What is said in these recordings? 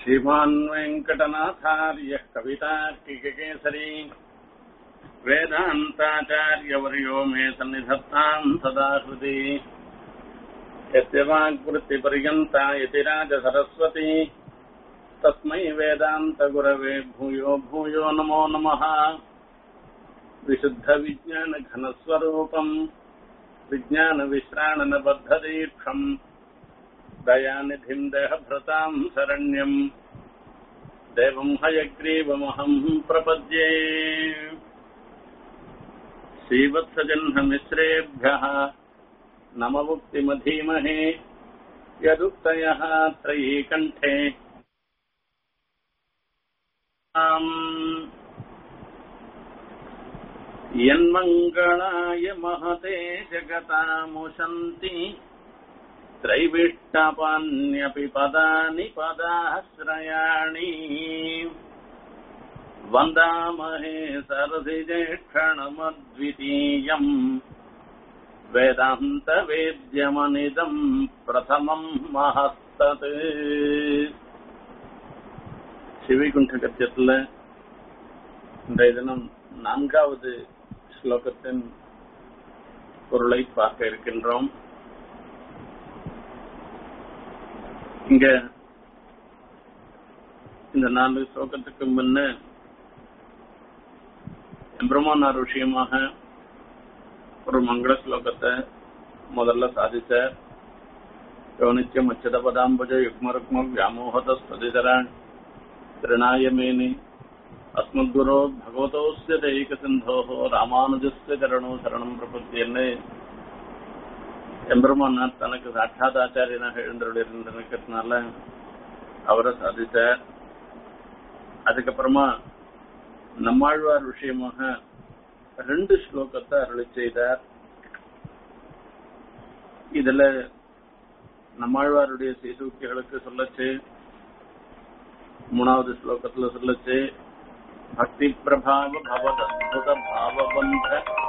श्रीमान् वेङ्कटनाथार्यः कवितार्किककेसरी वेदान्ताचार्यवर्यो मे सन्निधत्ताम् सदा हृदि यस्य वाग्वृत्तिपर्यन्ता इति राजसरस्वती तस्मै वेदान्तगुरवे भूयो भूयो नमो नमः विशुद्धविज्ञानघनस्वरूपम् विज्ञानविश्राणनबद्धदीक्षम् दयानिधिम् देहभृताम् शरण्यम् देवम् हयग्रीवमहम् प्रपद्ये श्रीवत्सजह्नमिश्रेभ्यः नममुक्तिमधीमहे यदुक्तयः त्रयीकण्ठे यन्मङ्गलाय महते जगतामुशन्ति त्रैविष्टपान्यपि पदानि पदाश्रयाणि वन्दामहे सरसिजेक्षणमद्वितीयम् वेदान्तवेद्यमनिदम् प्रथमम् महस्तत् சிவைகுண்ட கத்தியத்துல இன்றைய தினம் நான்காவது ஸ்லோகத்தின் பொருளை பார்க்க இருக்கின்றோம் இங்க இந்த நாலு ஸ்லோகத்துக்கு முன்ன எம்பிரமானார் விஷயமாக ஒரு மங்கள ஸ்லோகத்தை முதல்ல சாதிச்ச யோனித்யம் அச்சத பதாம்பஜ யுக்மருக்ம வியாமோகத ஸ்பதிதரான் திருநாயமேனி அஸ்மத்குரோ பகவதோஸ்ய தைக சிந்தோ ராமானுஜஸ்ய சரணோ சரணம் பிரபத்தியன்னு எம்பெருமானார் தனக்கு சாட்சாத் ஆச்சாரியனாக எழுந்தருளிருந்ததுனால அவரை சாதித்தார் அதுக்கப்புறமா நம்மாழ்வார் விஷயமாக ரெண்டு ஸ்லோகத்தை அருளி செய்தார் இதுல நம்மாழ்வாருடைய சீசூக்கிகளுக்கு சொல்லச்சு மூணாவது ஸ்லோகத்துல சொல்லச்சு பக்தி பிரபாவ பவத அத்புத பாவபந்த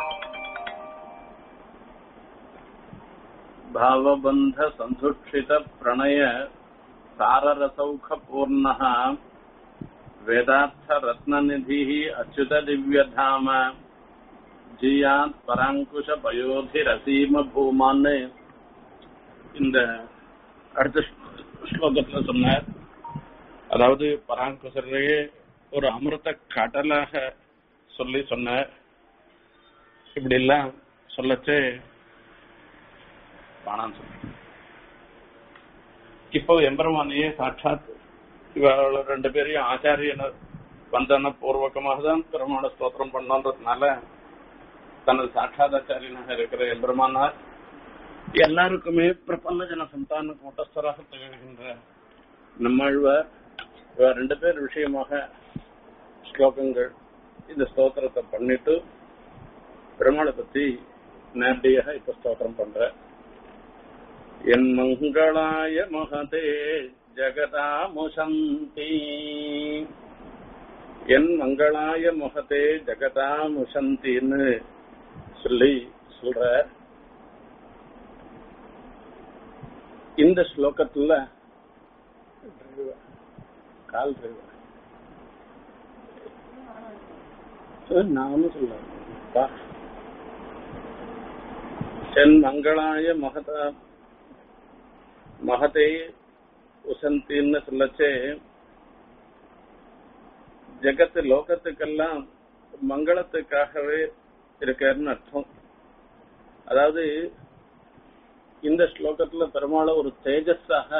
भावबन्ध सन्धुक्षित प्रणय साररसौख पूर्णः वेदार्थ रत्ननिधिः अच्युत दिव्यधाम ஜியாத் பராங்குஷ பயோதிரசீம பூமான்னு இந்த அடுத்த ஸ்லோகத்துல சொன்னார் அதாவது பராங்குசரையே ஒரு அமிர்த கடலாக சொல்லி சொன்னார் இப்படி எல்லாம் சொல்லச்சு காணான்னு சொல்லி இப்போ எம்பெருமானையே சாட்சாத் இவர்கள் ரெண்டு பேரையும் ஆச்சாரியன வந்தன பூர்வகமாக தான் பெருமான ஸ்தோத்திரம் பண்ணோன்றதுனால தனது சாட்சாதாச்சாரியனாக இருக்கிற எம்பெருமானார் எல்லாருக்குமே பிரபல்ல ஜன சந்தான கூட்டஸ்தராக திகழ்கின்ற நம்மாழ்வார் இவர் ரெண்டு பேர் விஷயமாக ஸ்லோகங்கள் இந்த ஸ்தோத்திரத்தை பண்ணிட்டு பெருமாளை பத்தி நேரடியாக இப்ப ஸ்தோத்திரம் பண்ற என் மங்களாய மகதே ஜகதாமுசந்தி என் மங்களாய மகதே ஜகதாமுசந்தின்னு சொல்லி சொல்ற இந்த ஸ்லோகத்துல கால் நானும் சொல்ல என் மங்களாய மகதா மகதே உசந்தின்னு சொல்லச்சே ஜெகத்து லோகத்துக்கெல்லாம் மங்களத்துக்காகவே இருக்காருன்னு அர்த்தம் அதாவது இந்த ஸ்லோகத்துல பெருமாளை ஒரு தேஜஸாக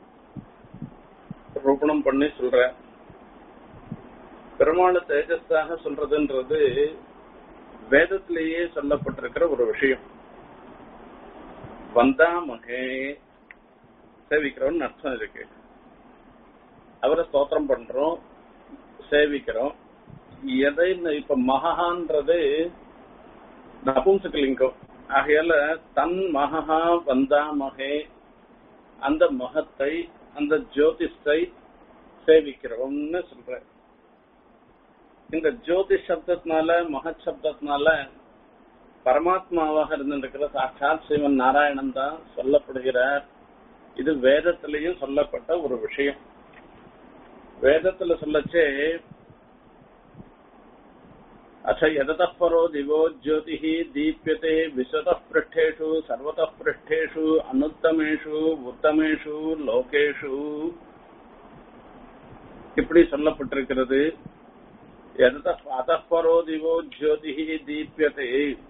ரூபணம் பண்ணி சொல்ற பெருமாளை தேஜஸாக சொல்றதுன்றது வேதத்திலேயே சொல்லப்பட்டிருக்கிற ஒரு விஷயம் வந்தாமகே சேவிக்கிறோம்னு அர்த்தம் இருக்கு அவரை ஸ்தோத்திரம் பண்றோம் சேவிக்கிறோம் எதை இப்ப மகான்றது நபும்சகலிங்கம் ஆகையால தன் மகா வந்தாமகே அந்த மகத்தை அந்த ஜோதிஷை சேவிக்கிறோம்னு சொல்ற இந்த ஜோதிஷ் சப்தத்தினால மகத் சப்தத்தினால பரமாத்மாவாக இருந்திருக்கிற சாட்சாத் சிவன் நாராயணன் தான் சொல்லப்படுகிறார் இது வேதத்திலையும் சொல்லப்பட்ட ஒரு விஷயம் வேதத்துல சொல்லச்சே अथ यदतः परो दिवो ज्योतिः दीप्यते विश्वतः पृष्ठेषु सर्वतः पृष्ठेषु अनुत्तमेषु உத்தமேஷு லோகேஷு இப்படி சொல்லப்பட்டிருக்கிறது எதத அதப்பரோ திவோ ஜோதிஹி தீப்யதே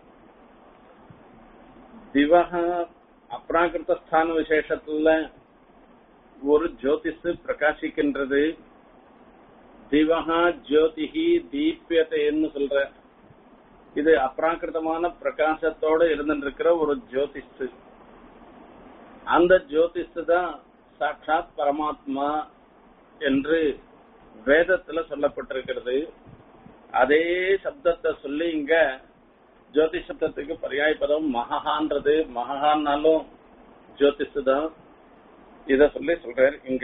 திவக அப்ராகிருத ஸ்தான விசேஷத்துல ஒரு ஜோதிஷ் பிரகாசிக்கின்றது திவகா ஜோதிஹி தீப்யத்தைன்னு சொல்ற இது அப்ராகிருதமான பிரகாசத்தோட இருந்துருக்கிற ஒரு ஜோதிஷ் அந்த ஜோதிஷ் தான் சாட்சாத் பரமாத்மா என்று வேதத்துல சொல்லப்பட்டிருக்கிறது அதே சப்தத்தை சொல்லி இங்க ஜோதிஷ் சப்தத்துக்கு பரியாய பதம் மகஹான்றது மகஹான்னாலும் ஜோதிஷ் தான் இத சொல்லி சொல்றாரு இங்க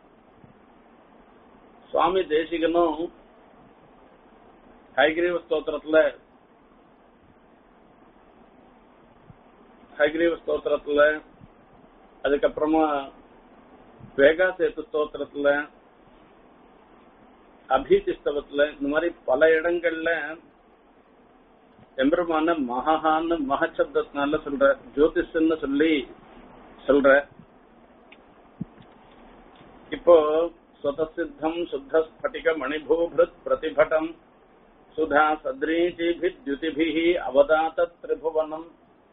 சுவாமி தேசிகனும் ஹைகிரீவ ஸ்தோத்திரத்துல ஹைகிரீவ ஸ்தோத்திரத்துல அதுக்கப்புறமா வேகா சேத்து ஸ்தோத்திரத்துல அபிதிஸ்தவத்துல இந்த மாதிரி பல இடங்கள்ல எம்பெருமான மகான்னு மகசப்தத்தினால சொல்ற ஜோதிஷன்னு சொல்லி சொல்ற இப்போ स्वतसिद्धम् शुद्धस्फटिकमणिभूभृत् प्रतिभटम् सुधा सद्रीचिभिद्युतिभिः अवदात त्रिभुवनम्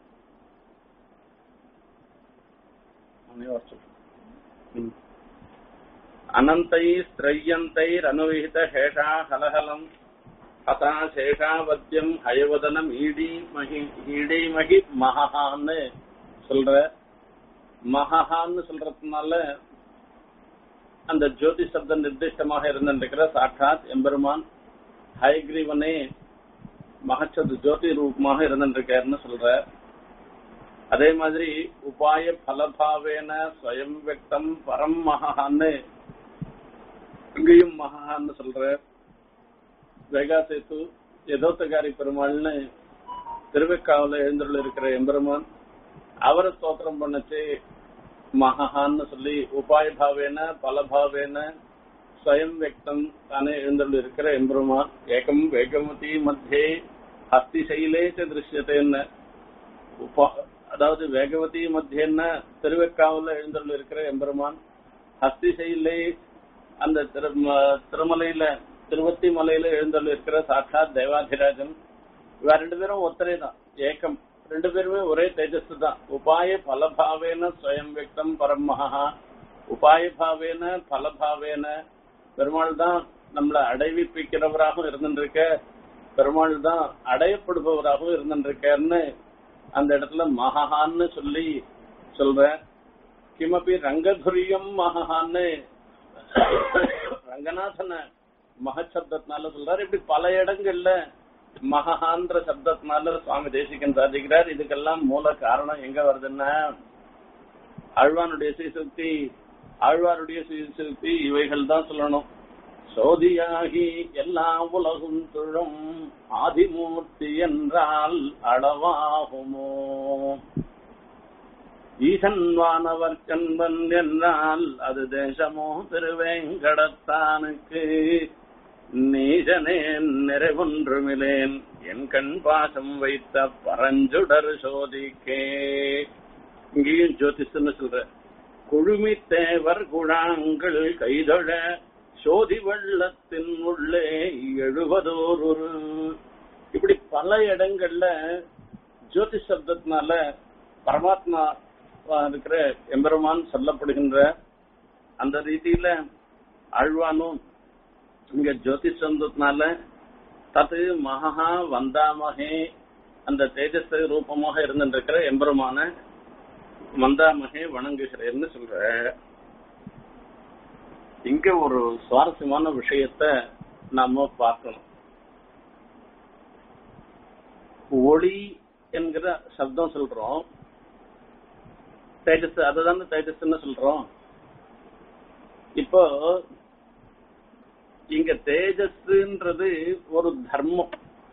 अनन्तैस्त्रय्यन्तैरनुविहित हेषा हलहलम् हता शेषावद्यम् हयवदनम् ஈடீமகி ஈடீமகி மகான்னு சொல்ற மகான்னு சொல்றதுனால அந்த ஜோதி சப்தம் நிர்திஷ்டமாக இருந்திருக்கிற சாட்சாத் எம்பெருமான் ஹயக்ரீவனே மகச்சது ஜோதி ரூபமாக இருந்திருக்காருன்னு சொல்ற அதே மாதிரி உபாய பலபாவேன ஸ்வயம் வியக்தம் பரம் மகான்னு இங்கேயும் மகான்னு சொல்ற வேகா சேத்து யதோத்தகாரி பெருமாள்னு திருவைக்காவல எழுந்துள்ள இருக்கிற எம்பெருமான் அவரை ஸ்தோத்திரம் பண்ணச்சு மகான்னு சொல்லி உபாய பாவேன பலபாவேன ஸ்வயம் வியக்தம் தானே எழுந்துள்ள இருக்கிற எம்பெருமான் ஏகம் வேகமதி மத்தியே ஹஸ்தி சைலே திருஷ்யத்தேன்னு உபா அதாவது வேகவதி மத்தியன்னா திருவெக்காவில் எழுந்துள்ள இருக்கிற எம்பெருமான் ஹஸ்தி சைலே அந்த திருமலையில திருவத்தி மலையில எழுந்துள்ள இருக்கிற சாட்சாத் தேவாதிராஜன் இவ ரெண்டு பேரும் ஒத்தரே தான் ஏக்கம் ரெண்டு பேருமே ஒரே தேஜஸ் தான் உபாய பலபாவேன ஸ்வயம் வியக்தம் பரமஹா உபாய பாவேன பலபாவேன பெருமாள் தான் நம்மளை அடைவிப்பிக்கிறவராகவும் இருந்துருக்க பெருமாள் தான் அடையப்படுபவராகவும் இருந்துருக்காருன்னு அந்த இடத்துல மகான்னு சொல்லி சொல்ற கிமபி ரங்கதுரியம் மகான்னு ரங்கநாதன மகசப்தத்தினால சொல்றாரு இப்படி பல இடங்கள்ல மகான்ற சப்தத்தினால சுவாமி தேசிகன் சாதிக்கிறார் இதுக்கெல்லாம் மூல காரணம் எங்க வருதுன்னா ஆழ்வானுடைய சீசக்தி ஆழ்வாருடைய சீசக்தி இவைகள் தான் சொல்லணும் சோதியாகி எல்லா உலகும் துழும் ஆதிமூர்த்தி என்றால் அளவாகுமோ ஈசன் வானவர் கண்பன் என்றால் அது தேசமோ திருவேங்கடத்தானுக்கு நீஜனேன் நிறைவொன்றுமிலேன் என் கண் பாசம் வைத்த பரஞ்சுடர் சோதிக்கே இங்கேயும் ஜோதிஷன்னு சொல்ற குழுமி தேவர் குழாங்கள் கைதொழ சோதி வெள்ளத்தின் உள்ளே எழுவதோர் ஒரு இப்படி பல இடங்கள்ல ஜோதி சப்தத்தினால பரமாத்மா இருக்கிற எம்பெருமான் சொல்லப்படுகின்ற அந்த ரீதியில ஆழ்வானும் இங்க ஜோதிஷ் சந்தத்தினால தது மகா வந்தாமகே அந்த தேஜஸ் ரூபமாக இருந்திருக்கிற எம்பெருமான வந்தாமகே வணங்குகிறேன்னு சொல்ற இங்க ஒரு சுவாரஸ்யமான விஷயத்த நாம பார்க்கணும் ஒளி என்கிற சப்தம் சொல்றோம் தேஜஸ் அதுதானே தேஜஸ்ன்னு சொல்றோம் இப்போ இங்க தேஜஸ்ன்றது ஒரு தர்மம்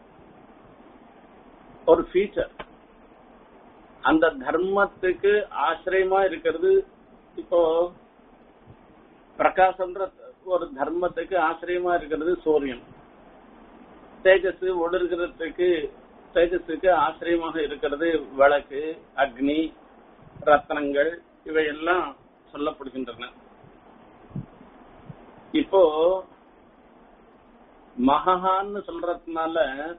ஒரு ஃபீச்சர் அந்த தர்மத்துக்கு ஆசிரியமா இருக்கிறது இப்போ பிரகாசம்ன்ற ஒரு தர்மத்துக்கு ஆசிரியமா இருக்கிறது சூரியன் தேஜஸ் ஒளிர்கிறதுக்கு தேஜஸுக்கு ஆசிரியமாக இருக்கிறது விளக்கு அக்னி ரத்னங்கள் இவையெல்லாம் சொல்லப்படுகின்றன இப்போ மகான்னு சொல்றதுனால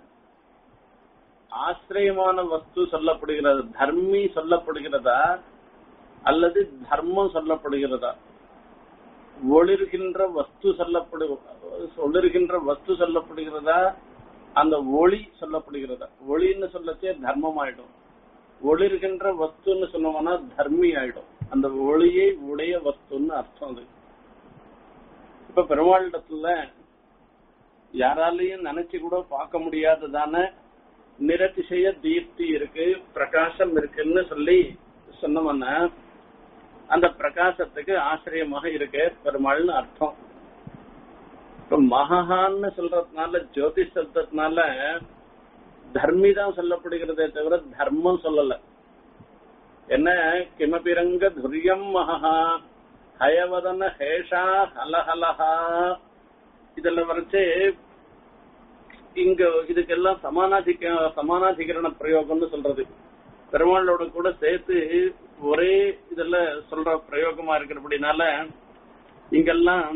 ஆசிரியமான வஸ்து சொல்லப்படுகிறது தர்மி சொல்லப்படுகிறதா அல்லது தர்மம் சொல்லப்படுகிறதா ஒளிர்கின்ற வஸ்து சொல்லப்படு ஒளிர்கின்ற வஸ்து சொல்லப்படுகிறதா அந்த ஒளி சொல்லப்படுகிறதா ஒளின்னு சொல்லச்சே தர்மம் ஆயிடும் ஒளிர்கின்ற வஸ்துன்னு சொன்னோம்னா தர்மி ஆயிடும் அந்த ஒளியை உடைய வஸ்துன்னு அர்த்தம் அது இப்ப பெருமாளிடத்துல யாராலையும் நினைச்சு கூட பார்க்க முடியாததான நிரதிசய தீப்தி இருக்கு பிரகாசம் இருக்குன்னு சொல்லி சொன்னோம்னா அந்த பிரகாசத்துக்கு ஆசிரியமாக இருக்கு பெருமாள்னு அர்த்தம் இப்ப மகான்னு சொல்றதுனால ஜோதி சப்தத்தினால தர்மி தான் சொல்லப்படுகிறதே தவிர தர்மம் சொல்லல என்ன கிமபிரங்க துரியம் மகா ஹயவதன ஹேஷா ஹலஹலஹா இதெல்லாம் வரைச்சு இங்க இதுக்கெல்லாம் சமானாதிக சமானாதிகரண பிரயோகம்னு சொல்றது பெருமாளோட கூட சேர்த்து ஒரே இதுல சொல்ற பிரயோகமா இருக்கிறபடினால இங்கெல்லாம்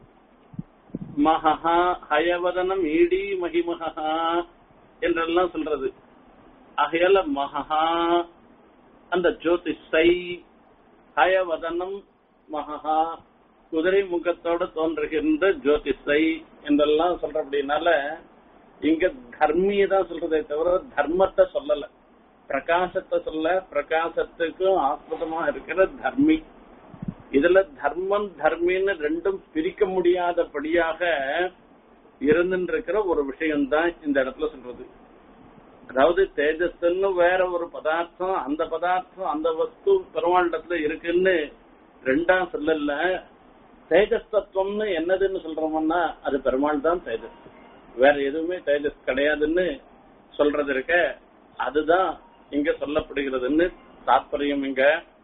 மகா ஹயவதனம் ஈடி மகிமகா என்றெல்லாம் சொல்றது ஆகையால மகா அந்த ஜோதிஷை ஹயவதனம் மகா குதிரை முகத்தோட தோன்றுகின்ற ஜோதிஷை என்றெல்லாம் சொல்றபடினால இங்க தர்மியை தான் சொல்றதே தவிர தர்மத்தை சொல்லல பிரகாசத்தை சொல்ல பிரகாசத்துக்கும் ஆஸ்பதமா இருக்கிற தர்மி இதுல தர்மம் தர்மின்னு ரெண்டும் பிரிக்க முடியாதபடியாக இருந்துருக்கிற ஒரு விஷயம்தான் இந்த இடத்துல சொல்றது அதாவது தேஜஸ்ன்னு வேற ஒரு பதார்த்தம் அந்த பதார்த்தம் அந்த வஸ்து பெருமாண்டத்துல இருக்குன்னு ரெண்டா சொல்லல தேஜஸ் தத்துவம்னு என்னதுன்னு சொல்றோம்னா அது பெருமாள் தான் தேஜஸ் வேற எதுவுமே தேஜஸ் கிடையாதுன்னு சொல்றது இருக்க அதுதான் இங்க சொல்லப்படுகிறதுன்னு தாற்பயம் இங்க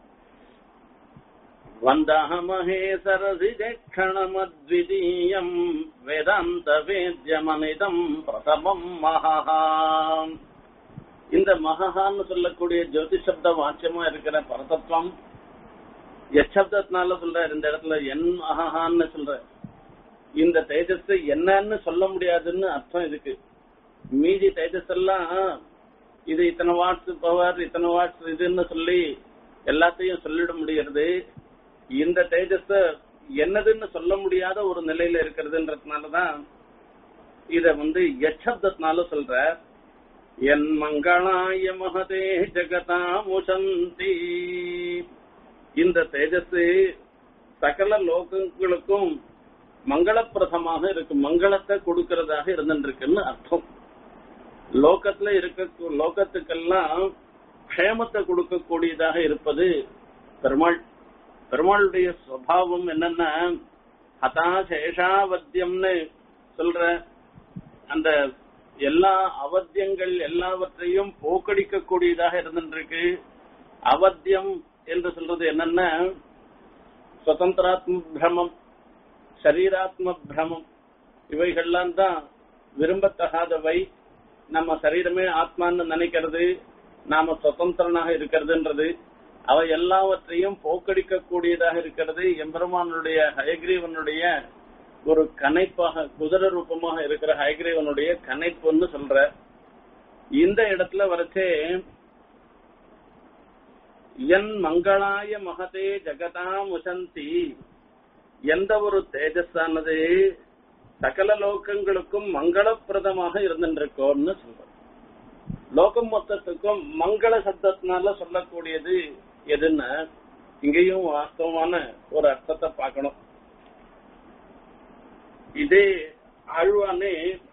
வந்தாமஹே சரசி ஜக்ஷணமத்விதீயம் வேதாந்த வேத்யமனிதம் பிரதமம் மகா இந்த மகான்னு சொல்லக்கூடிய ஜோதி சப்த வாக்கியமா இருக்கிற பரதத்துவம் எச்சப்தத்தினால சொல்ற இந்த இடத்துல என் மகான்னு சொல்ற இந்த தேஜஸ் என்னன்னு சொல்ல முடியாதுன்னு அர்த்தம் இதுக்கு மீதி தேஜஸ் எல்லாம் இது இத்தனை வாட்ஸ் பவர் இத்தனை வாட்ஸ் இதுன்னு சொல்லி எல்லாத்தையும் சொல்லிட முடியறது இந்த தேஜஸ் என்னதுன்னு சொல்ல முடியாத ஒரு நிலையில இருக்கிறதுன்றதுனாலதான் இத வந்து எச்சப்தத்தினால சொல்ற என் மங்களாய மகதே ஜெகதா முசந்தி இந்த தேஜஸ் சகல லோகங்களுக்கும் மங்களப்பிரதமாக இருக்கு மங்களத்தை கொடுக்கறதாக இருந்துருக்குன்னு அர்த்தம் லோகத்துல இருக்க லோகத்துக்கெல்லாம் க்ஷேமத்தை கொடுக்கக்கூடியதாக இருப்பது பெருமாள் பெருமாளுடைய சுவாவம் என்னன்னா ஹதாசேஷாவத்தியம்னு சொல்ற அந்த எல்லா அவத்தியங்கள் எல்லாவற்றையும் போக்கடிக்க கூடியதாக இருந்துருக்கு அவத்தியம் என்று சொல்றது என்னன்னா சுதந்திராத்ம பிரமம் சரீராத்ம பிரமம் இவைகள்லாம் தான் விரும்பத்தகாதவை நம்ம சரீரமே ஆத்மான்னு நினைக்கிறது நாம சுதந்திரனாக இருக்கிறதுன்றது அவை எல்லாவற்றையும் போக்கடிக்க கூடியதாக இருக்கிறது எம்பெருமானுடைய ஹயக்ரீவனுடைய ஒரு கனைப்பாக குதிரை ரூபமாக இருக்கிற ஹயக்ரீவனுடைய கனைப்புன்னு சொல்ற இந்த இடத்துல வரைச்சே என் மங்களாய மகதே ஜெகதா முசந்தி எந்த ஒரு தேஜஸானது சகல லோகங்களுக்கும் மங்களப்பிரதமாக இருந்துருக்கோம்னு சொல்ற லோகம் மொத்தத்துக்கும் மங்கள சப்தத்தினால சொல்லக்கூடியது எதுன்னா இங்கேயும் வாஸ்தவமான ஒரு அர்த்தத்தை பார்க்கணும் இதே ஆழ்வானே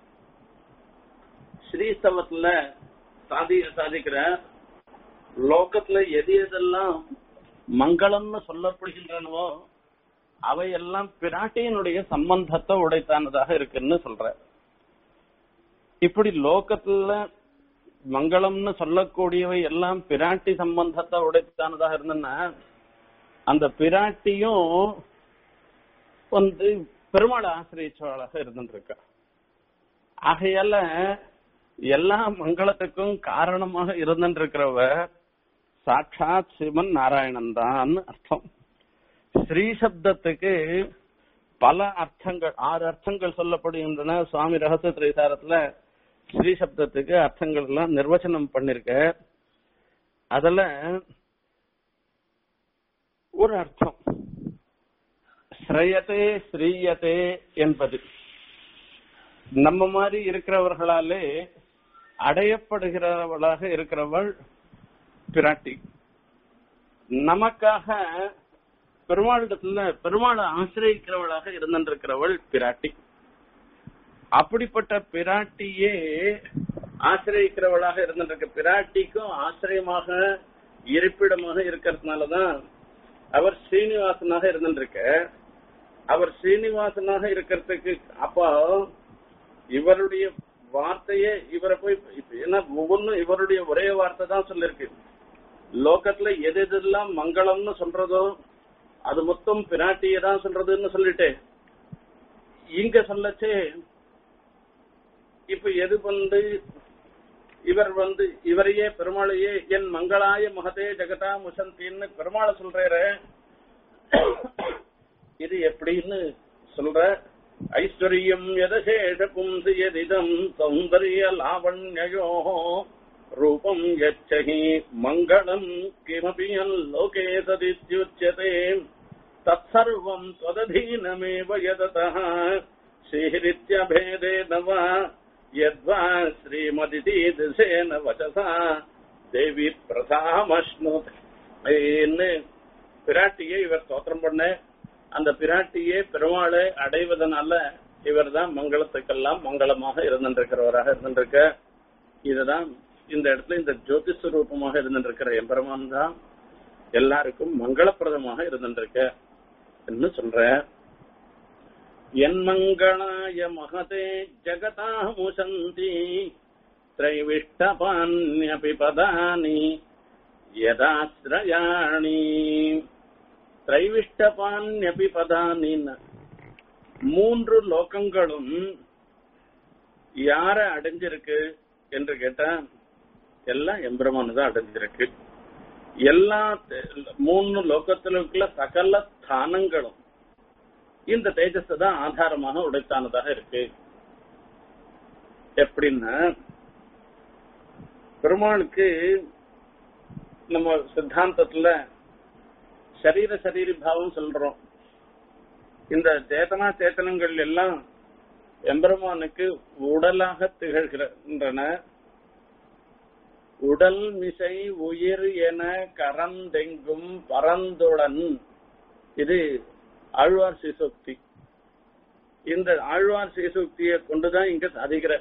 ஸ்ரீஸ்தவத்துல சாதி சாதிக்கிற லோகத்துல எது எதெல்லாம் மங்களம்னு சொல்லப்படுகின்றனவோ அவையெல்லாம் பிராட்டியினுடைய சம்பந்தத்தை உடைத்தானதாக இருக்குன்னு சொல்ற இப்படி லோகத்துல மங்களம்னு சொல்லக்கூடியவை எல்லாம் பிராட்டி சம்பந்தத்தை உடைத்தானதாக இருந்ததுன்னா அந்த பிராட்டியும் வந்து பெருமாளை ஆசிரியச்சவளாக இருந்துருக்கா ஆகையால எல்லா மங்களத்துக்கும் காரணமாக இருந்துருக்கிறவ சாட்சாத் சிவன் நாராயணன் தான் அர்த்தம் ஸ்ரீ சப்தத்துக்கு பல அர்த்தங்கள் ஆறு அர்த்தங்கள் சொல்லப்படுகின்றன சுவாமி ரகசிய திரைசாரத்துல ஸ்ரீ சப்தத்துக்கு அர்த்தங்கள் எல்லாம் நிர்வச்சனம் பண்ணிருக்க அதுல ஒரு அர்த்தம் ஸ்ரயத்தே ஸ்ரீயத்தே என்பது நம்ம மாதிரி இருக்கிறவர்களாலே அடையப்படுகிறவளாக இருக்கிறவள் பிராட்டி நமக்காக பெருமாளிடத்துல பெருமாளை ஆசிரியக்கிறவளாக இருந்திருக்கிறவள் பிராட்டி அப்படிப்பட்ட பிராட்டியே ஆசிரியக்கிறவளாக இருந்திருக்க பிராட்டிக்கும் ஆசிரியமாக இருப்பிடமாக இருக்கிறதுனாலதான் அவர் ஸ்ரீனிவாசனாக இருந்திருக்க அவர் ஸ்ரீனிவாசனாக இருக்கிறதுக்கு அப்போ இவருடைய வார்த்தையே இவரை போய் ஏன்னா ஒவ்வொன்றும் இவருடைய ஒரே வார்த்தை தான் சொல்லிருக்கு லோகத்துல எது எதெல்லாம் மங்களம்னு சொல்றதோ அது மொத்தம் பிராட்டியை தான் சொல்றதுன்னு சொல்லிட்டு இங்க சொல்லச்சே இப்ப எது வந்து இவர் வந்து இவரையே பெருமாளையே என் மங்களாய மகதே ஜெகதா முசந்தின்னு பெருமாளை சொல்றாரு இது எப்படின்னு சொல்ற ஐஸ்வர்யம் எதசேஷ பும்சி எதிதம் சௌந்தரிய லாவண்யோ ரூபம் யச்சகி மங்களம் கிமபி லோகே சதித்யுச்சதே தத்சர்வம் त्वदधीनमेव यदतः श्रीहरित्यभेदेन वा यद्वा श्रीमदिति दिशेन वचसा தேவி பிரதாமஷ்ணுத் பிராட்டியை இவர் தோற்றம் பண்ண அந்த பிராட்டியே பெருமாளை அடைவதனால இவர் தான் மங்களத்துக்கெல்லாம் மங்களமாக இருந்திருக்கிறவராக இருந்திருக்க இதுதான் இந்த இடத்துல இந்த ஜோதிஷ ரூபமாக இருந்திருக்கிற எம்பெருமான் தான் எல்லாருக்கும் மங்களப்பிரதமாக இருந்திருக்க என்று சொல்ற என் மங்களாய மகதே ஜகதா முசந்தி திரைவிஷ்டபான்யபி பதானி யதாஸ்ரயாணி திரைவிஷ்டபான்யபி பதானின்னு மூன்று லோகங்களும் யார அடைஞ்சிருக்கு என்று கேட்டா எல்லாம் எம்பெருமானு தான் அடைஞ்சிருக்கு எல்லா மூணு லோகத்திலுக்குள்ள சகல ஸ்தானங்களும் இந்த தேஜஸ் தான் ஆதாரமாக உடைத்தானதாக இருக்கு எப்படின்னா பெருமாளுக்கு நம்ம சித்தாந்தத்துல சரீர சரீரி பாவம் சொல்றோம் இந்த சேதனா சேத்தனங்கள் எல்லாம் எம்பெருமானுக்கு உடலாக திகழ்கின்றன உடல் மிசை உயிர் என கரந்தெங்கும் பரந்துடன் இது ஆழ்வார் சீசோக்தி இந்த ஆழ்வார் சீசோக்தியை கொண்டுதான் இங்க சாதிக்கிற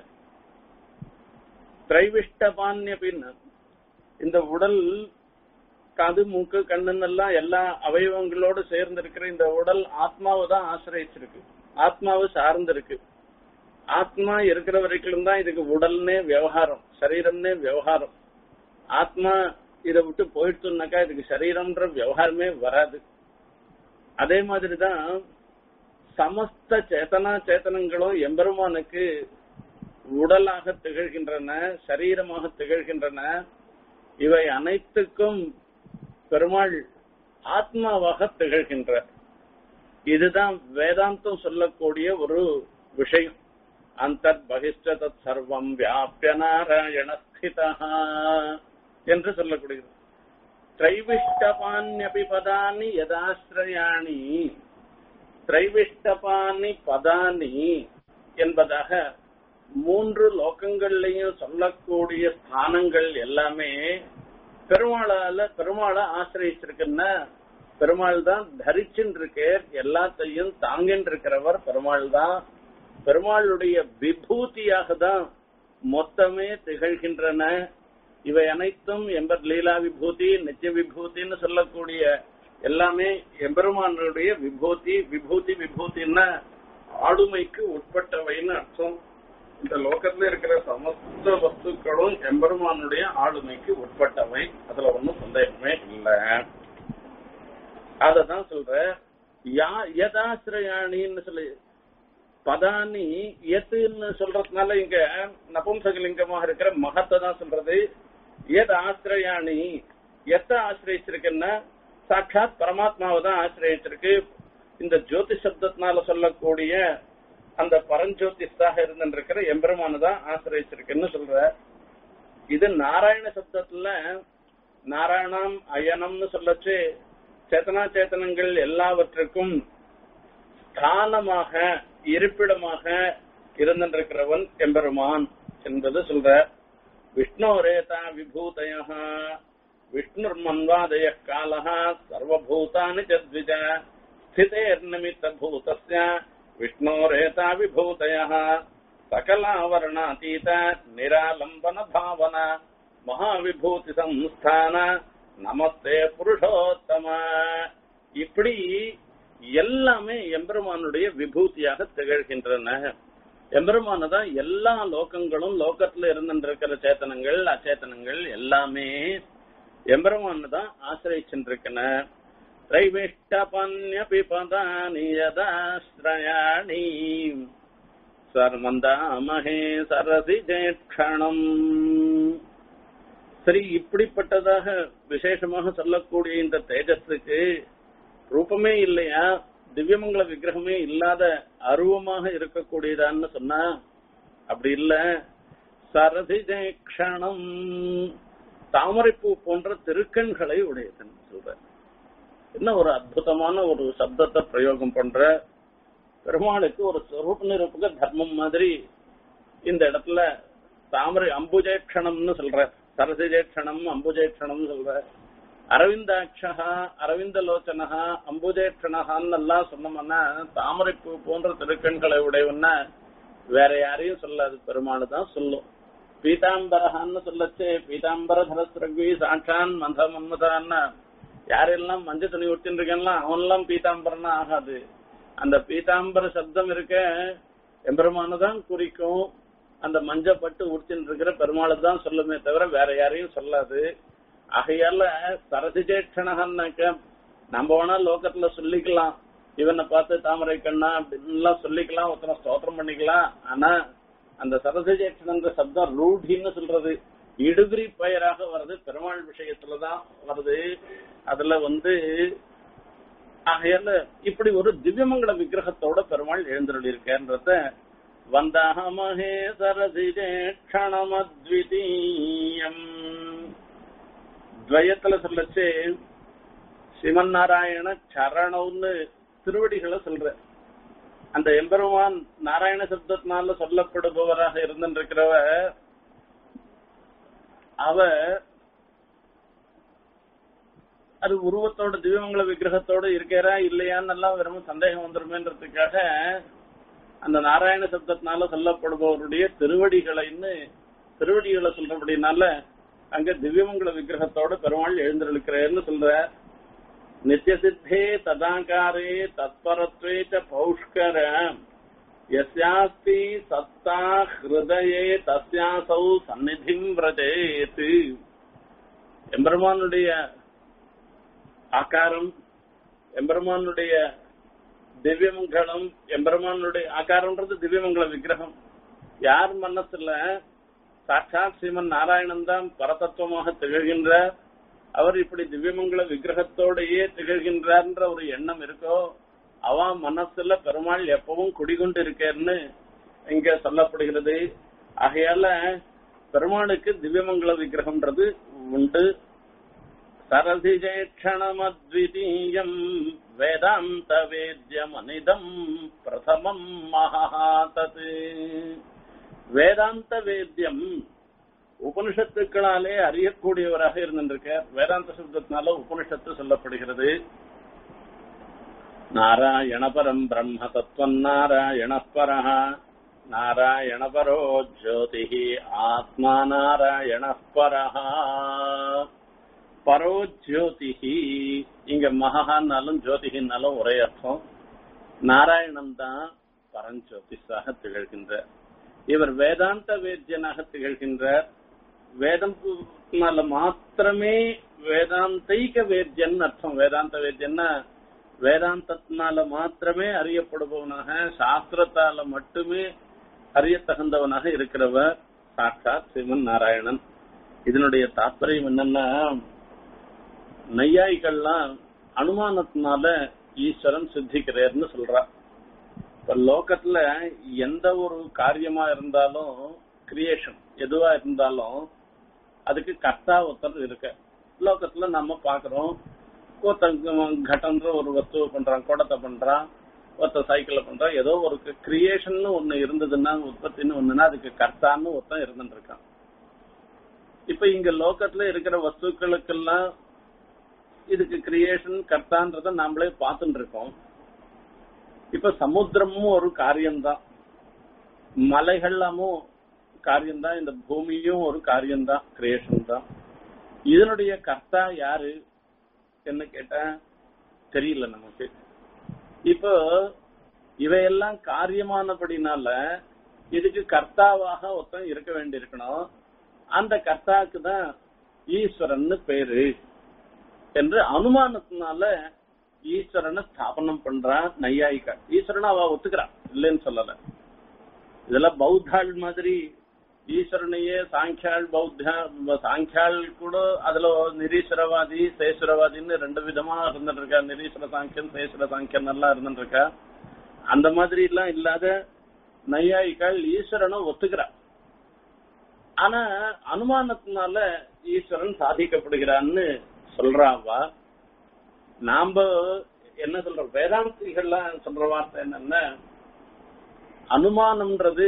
திரைவிஷ்டபான்ய பின் இந்த உடல் காது மூக்கு கண்ணுன்னெல்லாம் எல்லா அவயவங்களோடு சேர்ந்து இருக்கிற இந்த உடல் ஆத்மாவை தான் ஆசிரியச்சிருக்கு ஆத்மாவை சார்ந்து இருக்கு ஆத்மா இருக்கிற வரைக்கும் தான் இதுக்கு உடல்னே விவகாரம் சரீரம்னே விவகாரம் ஆத்மா இதை விட்டு போயிடுச்சுனாக்கா இதுக்கு சரீரம்ன்ற விவகாரமே வராது அதே மாதிரிதான் சமஸ்த சேத்தனா சேத்தனங்களும் எம்பெருமானுக்கு உடலாக திகழ்கின்றன சரீரமாக திகழ்கின்றன இவை அனைத்துக்கும் பெருமாள் ஆத்மாவாக திகழ்கின்ற இதுதான் வேதாந்தம் சொல்லக்கூடிய ஒரு விஷயம் அந்தர் பகிஷ்ட தத் சர்வம் வியாபிய நாராயண ஸ்திதா என்று சொல்லக்கூடியது திரைவிஷ்டபான்யபி பதானி யதாஸ்ரயாணி திரைவிஷ்டபானி பதானி என்பதாக மூன்று லோகங்கள்லயும் சொல்லக்கூடிய ஸ்தானங்கள் எல்லாமே பெருமாளால பெருமாளை ஆசிரியச்சிருக்குன்னா பெருமாள் தான் தரிச்சுன்னு இருக்கார் எல்லாத்தையும் தாங்கின்னு இருக்கிறவர் பெருமாள் தான் பெருமாளுடைய விபூதியாக தான் மொத்தமே திகழ்கின்றன இவை அனைத்தும் எம்பர் லீலா விபூதி நித்திய விபூதின்னு சொல்லக்கூடிய எல்லாமே எம்பெருமானுடைய விபூதி விபூதி விபூதின்னா ஆளுமைக்கு உட்பட்டவைன்னு அர்த்தம் இந்த லோகத்துல இருக்கிற சமஸ்த வஸ்துக்களும் எம்பெருமானுடைய ஆளுமைக்கு உட்பட்டவை அதுல ஒன்றும் சந்தேகமே இல்லை அததான் சொல்ற யா யதாசிரயாணின்னு சொல்லி பதானி எத்துன்னு சொல்றதுனால இங்க நபும்சகலிங்கமாக இருக்கிற மகத்தை தான் சொல்றது எத் ஆசிரியாணி எத்த ஆசிரியச்சிருக்குன்னா சாட்சாத் பரமாத்மாவை தான் ஆசிரியச்சிருக்கு இந்த ஜோதி சப்தத்தினால சொல்லக்கூடிய அந்த பரஞ்சோதிஷாக இருந்திருக்கிற எம்பெருமானு தான் ஆசிரியச்சிருக்குன்னு சொல்ற இது நாராயண சப்தத்துல நாராயணம் அயனம்னு சொல்லச்சு சேத்தனா சேத்தனங்கள் எல்லாவற்றுக்கும் ஸ்தானமாக இருப்பிடமாக இருந்திருக்கிறவன் எம்பெருமான் என்பது சொல்ற விஷ்ணோரேதா விபூதய விஷ்ணுர் மன்வாதய காலः சர்வபூதானி சத்விஜ ஸ்திதேர்நிமித்த பூதஸ்ய விஷ்ணோரேதா விபூதய சகலாவரணாதீத நிராலம்பன பாவன மகாவிபூதி சம்ஸ்தான நமஸ்தே புருஷோத்தம இப்படி எல்லாமே எம்பெருமானுடைய விபூதியாக திகழ்கின்றன எம்பெருமான தான் எல்லா லோகங்களும் லோகத்துல இருந்திருக்கிற சேத்தனங்கள் அச்சேத்தனங்கள் எல்லாமே எம்பெருமான் தான் ஆசிரியச்சிருக்கன திரைவிஷ்டபன்யபி பதானி யதாஸ்ரயாணி சர்மந்தாமஹே சரசி ஜேட்சணம் சரி இப்படிப்பட்டதாக விசேஷமாக சொல்லக்கூடிய இந்த தேஜஸுக்கு ரூபமே இல்லையா திவ்யமங்கல விக்கிரகமே இல்லாத அருவமாக இருக்கக்கூடியதான்னு சொன்னா அப்படி இல்ல சரதி ஜெயக்ஷணம் தாமரைப்பூ போன்ற திருக்கண்களை உடையதுன்னு சொல்ற என்ன ஒரு அற்புதமான ஒரு சப்தத்தை பிரயோகம் பண்ற பெருமாளுக்கு ஒரு சொரூப நிரூபக தர்மம் மாதிரி இந்த இடத்துல தாமரை அம்புஜேக்ஷணம்னு சொல்ற சரசிஜேக்ஷணம் அம்புஜேக்ஷணம் சொல்ற அரவிந்தாட்சகா அரவிந்தலோச்சனகா அம்புஜேக்ஷணகான்னு எல்லாம் சொன்னோம்னா தாமரைப்பூ போன்ற திருக்கண்களை உடையவன்னா வேற யாரையும் சொல்லாது பெருமாள் தான் சொல்லும் பீதாம்பரஹான்னு சொல்லச்சு பீதாம்பர தரஸ்ரவி சாட்சான் மந்த மன்மதான்னா யாரெல்லாம் மஞ்சள் துணி உடுத்தின்னு அவன்லாம் பீதாம்பரனா ஆகாது அந்த பீதாம்பர சப்தம் இருக்க எம்பெருமானு தான் குறிக்கும் அந்த மஞ்சப்பட்டு உடுத்தின்னு இருக்கிற பெருமாளை தான் சொல்லுமே தவிர வேற யாரையும் சொல்லாது ஆகையால சரசிஜேட்சணகன்னாக்க நம்ம வேணா லோகத்துல சொல்லிக்கலாம் இவனை பார்த்து தாமரை கண்ணா அப்படின்லாம் சொல்லிக்கலாம் ஒருத்தனை ஸ்தோத்திரம் பண்ணிக்கலாம் ஆனா அந்த சரசிஜேட்சணன்ற சப்தம் ரூಢின்னு சொல்றது இடுகிரி பெயராக வருது பெருமாள் விஷயத்துலதான் வருது அதுல வந்து ஆகையால இப்படி ஒரு திவ்யமங்கல விக்கிரகத்தோட பெருமாள் எழுந்தருள் இருக்கேன்றத வந்தாமஹே சரசிஜேட்சணமத்விதீயம் துவயத்துல சொல்லச்சு சிவன் நாராயண சரணம்னு திருவடிகளை சொல்ற அந்த எம்பெருமான் நாராயண சப்தத்தினால சொல்லப்படுபவராக இருந்திருக்கிறவ அவ அது உருவத்தோட திவ்யமங்கல விக்கிரகத்தோட இருக்கிறா இல்லையான்னு எல்லாம் வெறும் சந்தேகம் வந்துருமேன்றதுக்காக அந்த நாராயண சப்தத்தினால சொல்லப்படுபவருடைய திருவடிகளைன்னு திருவடிகளை சொல்றபடினால அங்க திவ்யமங்கல விக்கிரகத்தோட பெருமாள் எழுந்திருக்கிறேன்னு சொல்ற நித்திய சித்தே ததாகாரே தத்பரத்வே ச பௌஷ்கர யஸ்யாஸ்தி சத்தா ஹிருதயே தஸ்யாசௌ சந்நிதிம் விரஜேத் எம்பெருமானுடைய ஆகாரம் எம்பெருமானுடைய திவ்யமங்கலம் எம்பெருமானுடைய ஆகாரம்ன்றது திவ்யமங்கல விக்கிரகம் யார் மனசுல சாட்சாத் ஸ்ரீமன் நாராயணன் தான் பரதத்துவமாக திகழ்கின்றார் அவர் இப்படி திவ்யமங்கல விக்கிரகத்தோடையே திகழ்கின்றார்ன்ற ஒரு எண்ணம் இருக்கோ அவன் மனசுல பெருமாள் எப்பவும் குடிகொண்டு இருக்கேன்னு இங்க சொல்லப்படுகிறது ஆகையால பெருமாளுக்கு திவ்யமங்கல விக்கிரகம்ன்றது உண்டு சரசிஜேட்சணமத்விதீயம் வேதாந்த வேத்யமனிதம் பிரதமம் மகாதத் வேதாந்த வேத்தியம் உபனிஷத்துக்களாலே அறியக்கூடியவராக இருந்திருக்கார் வேதாந்த சப்தத்தினால உபனிஷத்து சொல்லப்படுகிறது நாராயண பரம் பிரம்ம தத்துவம் நாராயண பரஹ நாராயண பரோ ஜோதி ஆத்மா நாராயண பரஹ பரோ ஜோதிஹி இங்க மகான்னாலும் ஜோதிகின்னாலும் ஒரே அர்த்தம் நாராயணன் தான் பரஞ்சோதிஷாக திகழ்கின்றார் இவர் வேதாந்த வேத்யனாக திகழ்கின்றார் வேதம் மாத்திரமே வேதாந்தைக வேத்யன் அர்த்தம் வேதாந்த வேத்யன்னா வேதாந்தத்தினால மாத்திரமே அறியப்படுபவனாக சாஸ்திரத்தால மட்டுமே அறியத்தகுந்தவனாக இருக்கிறவர் சாட்சாத் சிவன் நாராயணன் இதனுடைய தாற்பயம் என்னன்னா நையாய்கள்லாம் அனுமானத்தினால ஈஸ்வரன் சித்திக்கிறார்னு சொல்றா இப்ப லோகத்துல எந்த ஒரு காரியமா இருந்தாலும் கிரியேஷன் எதுவா இருந்தாலும் அதுக்கு கர்த்தா ஒருத்தர் இருக்க லோகத்துல நம்ம பாக்குறோம் ஒருத்தன் கட்டன்ற ஒரு வஸ்துவை பண்றான் குடத்தை பண்றான் ஒருத்தன் சைக்கிள பண்றான் ஏதோ ஒரு கிரியேஷன் ஒண்ணு இருந்ததுன்னா உற்பத்தின்னு ஒண்ணுன்னா அதுக்கு கர்த்தான்னு ஒருத்தன் இருந்துட்டு இருக்கான் இப்ப இங்க லோகத்துல இருக்கிற வஸ்துக்களுக்கெல்லாம் இதுக்கு கிரியேஷன் கர்த்தான்றத நாமளே பார்த்துட்டு இருக்கோம் இப்ப சமுத்திரமும் ஒரு காரியம்தான் மலைகள்லாமும் காரியம்தான் இந்த பூமியும் ஒரு காரியம்தான் கிரியேஷன் தான் இதனுடைய கர்த்தா யாரு என்ன கேட்டா தெரியல நமக்கு இப்போ இவையெல்லாம் காரியமானபடினால இதுக்கு கர்த்தாவாக ஒருத்தன் இருக்க வேண்டியிருக்கணும் அந்த கர்த்தாவுக்கு தான் ஈஸ்வரன் பேரு என்று அனுமானத்தினால ஈஸ்வரனை ஸ்தாபனம் பண்றான் நையாயிக்கா ஈஸ்வரனை அவ ஒத்துக்கிறான் இல்லைன்னு சொல்லல இதெல்லாம் பௌத்தாள் மாதிரி ஈஸ்வரனையே சாங்கியாள் பௌத்தா சாங்கியாள் கூட அதுல நிரீஸ்வரவாதி சேஸ்வரவாதின்னு ரெண்டு விதமா இருந்துட்டு இருக்கா நிரீஸ்வர சாங்கியன் சேஸ்வர சாங்கியன் எல்லாம் இருந்துட்டு இருக்கா அந்த மாதிரி எல்லாம் இல்லாத நையாயிக்காள் ஈஸ்வரனை ஒத்துக்கிறா ஆனா அனுமானத்தினால ஈஸ்வரன் சாதிக்கப்படுகிறான்னு சொல்றாவா நாம என்ன சொல்றோம் வேதாந்திகள்லாம் சொல்ற வார்த்தை என்னன்னா அனுமானம்ன்றது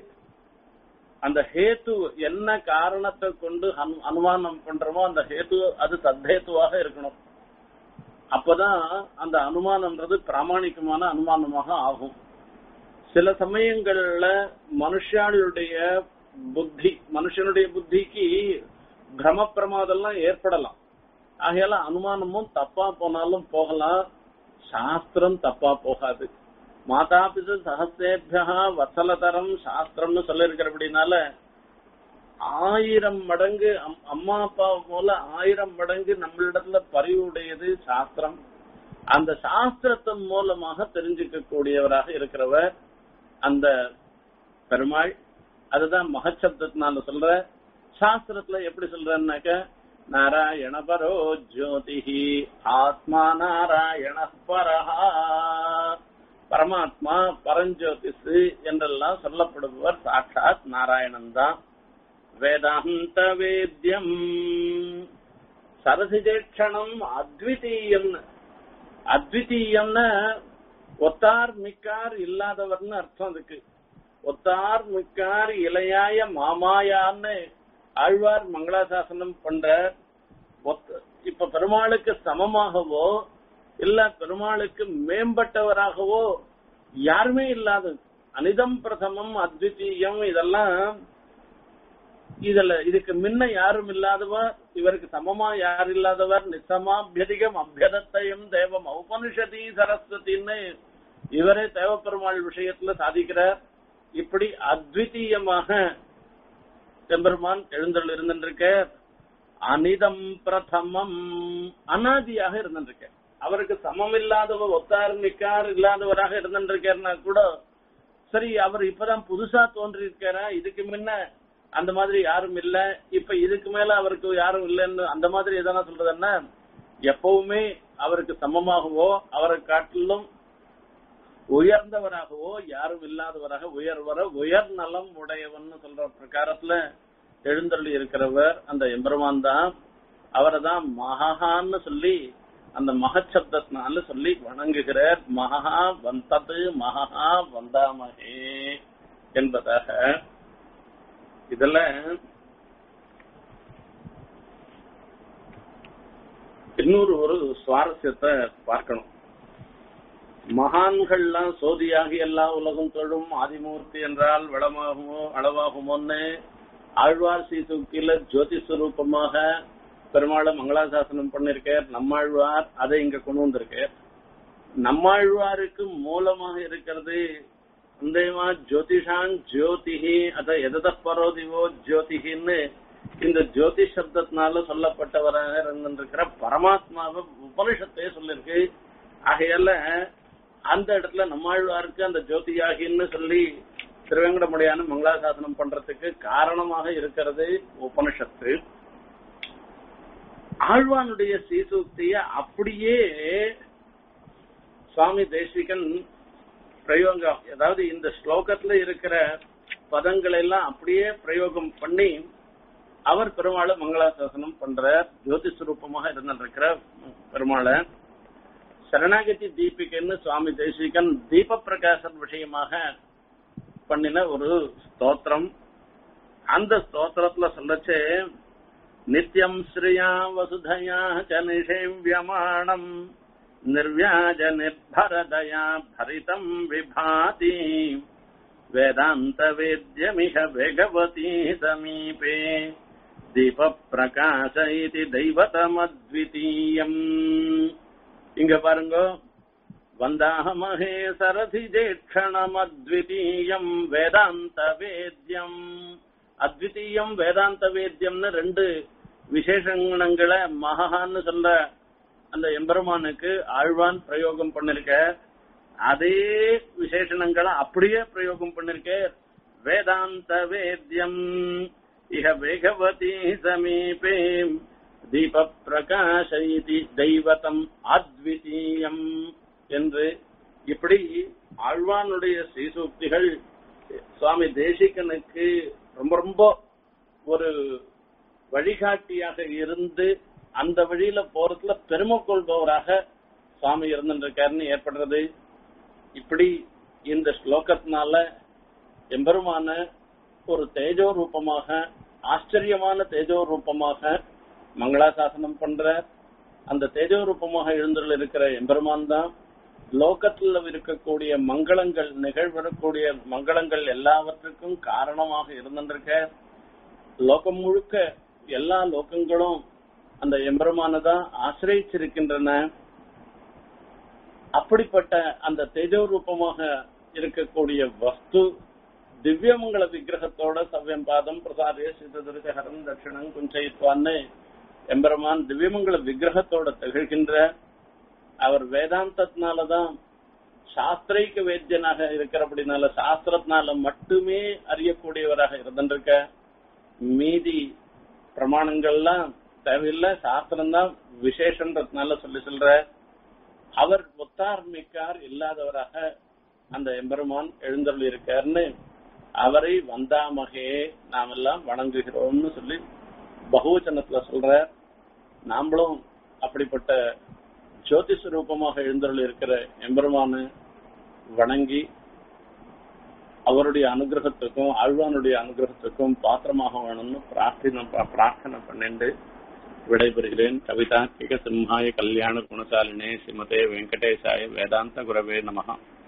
அந்த ஹேத்து என்ன காரணத்தை கொண்டு அனு- அனுமானம் பண்றோமோ அந்த ஹேத்து அது சத்தேத்துவாக இருக்கணும் அப்பதான் அந்த அனுமானம்ன்றது பிராமணிகமான அனுமானமாக ஆகும் சில சமயங்கள்ல மனுஷாளுடைய புத்தி மனுஷனுடைய புத்திக்கு பிரம பிரமாதம்லாம் ஏற்படலாம் ஆகையால அனுமானமும் தப்பா போனாலும் போகலாம் சாஸ்திரம் தப்பா போகாது மாதாபிது சகசேபியா வசலதரம் சாஸ்திரம்னு சொல்லிருக்கிறபடினால ஆயிரம் மடங்கு அம்- அம்மா அப்பா போல ஆயிரம் மடங்கு நம்மளிடத்துல பரிவுடையது சாஸ்திரம் அந்த சாஸ்திரத்தின் மூலமாக தெரிஞ்சுக்க கூடியவராக இருக்கிறவர் அந்த பெருமாள் அதுதான் மகச்சப்தத்தினால சொல்ற சாஸ்திரத்துல எப்படி சொல்றேன்னாக்க நாராயண பரோ ஜோதிஹி ஆத்மா நாராயண பரஹா பரமாத்மா பரஞ்சோதிசு என்றெல்லாம் சொல்லப்படுபவர் சாட்சாத் நாராயணன் தான் வேதாந்த வேத்யம் சரசிஜேட்சணம் அத்விதீயம் அத்விதீயம்னா ஒத்தார் மிக்கார் இல்லாதவர்னு அர்த்தம் அதுக்கு ஒத்தார் மிக்கார் இளையாய மாமாயான்னு ஆழ்வார் மங்களாசாசனம் பண்ற ஒத்த- இப்ப பெருமாளுக்கு சமமாகவோ இல்ல பெருமாளுக்கு மேம்பட்டவராகவோ யாருமே இல்லாதது அனிதம் பிரதமம் அத்விதீயம் இதெல்லாம் இதுல இதுக்கு முன்ன யாரும் இல்லாதவர் இவருக்கு சமமா யார் இல்லாதவர் நிசமாபியதிகம் அபியதத்தையும் தேவம் ஔபனிஷதி சரஸ்வதின்னு இவரே தேவப்பெருமாள் விஷயத்துல சாதிக்கிறார் இப்படி அத்விதீயமாக எம்பெருமான் எழுந்தருள் இருந்திருக்க அனிதம் பிரதமம் அனாதியாக இருந்திருக்க அவருக்கு சமம் இல்லாதவர் ஒத்தார் நிக்கார் இல்லாதவராக இருந்திருக்காருன்னா கூட சரி அவர் இப்பதான் புதுசா தோன்றியிருக்காரா இதுக்கு முன்ன அந்த மாதிரி யாரும் இல்ல இப்ப இதுக்கு மேல அவருக்கு யாரும் இல்லைன்னு அந்த மாதிரி எதனா சொல்றதுன்னா எப்பவுமே அவருக்கு சமமாகவோ அவரை காட்டிலும் உயர்ந்தவராகவோ யாரும் இல்லாதவராக உயர்வர உயர் நலம் உடையவன் சொல்ற பிரகாரத்துல எழுந்தருளி இருக்கிறவர் அந்த எம்பெருமான் தான் அவரை தான் மகான்னு சொல்லி அந்த மகச்சப்தத்தினால சொல்லி வணங்குகிறார் மகா வந்தது மகா வந்தாமகே என்பதாக இதுல இன்னொரு ஒரு சுவாரஸ்யத்தை பார்க்கணும் மகான்கள்லாம் சோதியாகி எல்லா உலகம் தொழும் ஆதிமூர்த்தி என்றால் வளமாகுமோ அளவாகுமோன்னு ஆழ்வார் சீசுக்கில ஜோதி ஸ்வரூபமாக பெருமாளை மங்களாசாசனம் பண்ணிருக்கார் நம்மாழ்வார் அதை இங்க கொண்டு வந்திருக்கார் நம்மாழ்வாருக்கு மூலமாக இருக்கிறது சந்தேகமா ஜோதிஷான் ஜோதிஹி அத எதத பரோதிவோ ஜோதிஹின்னு இந்த ஜோதி சப்தத்தினால சொல்லப்பட்டவராக இருந்திருக்கிற பரமாத்மாவை உபனிஷத்தையே சொல்லிருக்கு ஆகையால அந்த இடத்துல நம்மாழ்வாருக்கு அந்த ஜோதியாகின்னு சொல்லி திருவேங்கடமுடியான மங்களாசாசனம் பண்றதுக்கு காரணமாக இருக்கிறது உபனிஷத்து ஆழ்வானுடைய சீசூக்திய அப்படியே சுவாமி தேசிகன் பிரயோகம் அதாவது இந்த ஸ்லோகத்துல இருக்கிற பதங்களை எல்லாம் அப்படியே பிரயோகம் பண்ணி அவர் பெருமாளை மங்களாசாசனம் பண்ற ஜோதி சுரூபமாக இருந்திருக்கிற பெருமாளை சரணாகதி தீபிகைன்னு சுவாமி தேசிகன் தீப பிரகாசன் விஷயமாக பண்ணின ஒரு ஸ்தோத்திரம் அந்த ஸ்தோத்திரத்துல சொல்லச்சே நித்யம் ஸ்ரீயா வசுதயா ச நிஷேவியமானம் निर्व्याज निर्भरदया भरितम् विभाति वेदान्तवेद्यमिह वेगवती समीपे दीपप्रकाश इति दैवतमद्वितीयम् இங்க பாருங்க வந்தாமஹே சரதி ஜேட்சணமத்விதீயம் வேதாந்த வேத்யம் அத்விதீயம் வேதாந்த வேத்யம்னு ரெண்டு விசேஷங்களை மகான்னு சொல்ல அந்த எம்பெருமானுக்கு ஆழ்வான் பிரயோகம் பண்ணிருக்க அதே விசேஷணங்களை அப்படியே பிரயோகம் பண்ணிருக்க வேதாந்த வேத்யம் இஹ வேகவதி சமீபே தீப பிரகாஷ தெய்வதம் அத்விதீயம் என்று இப்படி ஆழ்வானுடைய ஸ்ரீசூக்திகள் சுவாமி தேசிகனுக்கு ரொம்ப ரொம்ப ஒரு வழிகாட்டியாக இருந்து அந்த வழியில போறதுல பெருமை கொள்பவராக சுவாமி இருந்துருக்காருன்னு ஏற்படுறது இப்படி இந்த ஸ்லோகத்தினால எம்பெருமான ஒரு தேஜோ ரூபமாக ஆச்சரியமான தேஜோ ரூபமாக மங்களாசாசனம் பண்ற அந்த தேஜோ ரூபமாக எழுந்துள்ள இருக்கிற எம்பெருமான் தான் லோகத்துல இருக்கக்கூடிய மங்களங்கள் நிகழ்வரக்கூடிய மங்களங்கள் எல்லாவற்றுக்கும் காரணமாக இருந்திருக்க லோகம் முழுக்க எல்லா லோகங்களும் அந்த எம்பெருமானதான் ஆசிரியிருக்கின்றன அப்படிப்பட்ட அந்த தேஜோ ரூபமாக இருக்கக்கூடிய வஸ்து திவ்யமங்கல விக்கிரகத்தோட சவ்யம் பாதம் பிரசாரிய சிததுரிசகரம் தட்சிணம் குஞ்சயித்வான்னு எம்பெருமான் திவ்யமங்கல விக்கிரகத்தோட திகழ்கின்ற அவர் வேதாந்தத்தினாலதான் சாஸ்திரைக்க வேத்தியனாக இருக்கிறபடினால சாஸ்திரத்தினால மட்டுமே அறியக்கூடியவராக இருந்திருக்க மீதி பிரமாணங்கள்லாம் தேவையில்லை சாஸ்திரம் தான் விசேஷன்றதுனால சொல்லி சொல்ற அவர் ஒத்தார்மிக்கார் இல்லாதவராக அந்த எம்பெருமான் எழுந்தருள் இருக்காருன்னு அவரை வந்தாமகே நாம் எல்லாம் வணங்குகிறோம்னு சொல்லி பகுவச்சனத்துல சொல்ற நாமளும் அப்படிப்பட்ட ஜோதி சுரூபமாக எழுந்தருள் இருக்கிற எம்பெருமானு வணங்கி அவருடைய அனுகிரகத்துக்கும் ஆழ்வானுடைய அனுகிரகத்துக்கும் பாத்திரமாக வேணும்னு பிரார்த்தனை பிரார்த்தனை பண்ணிட்டு விடைபெறுகிறேன் கவிதா கிக சிம்ஹாய கல்யாண குணசாலினே ஸ்ரீமதே வெங்கடேசாய வேதாந்த குரவே நமகா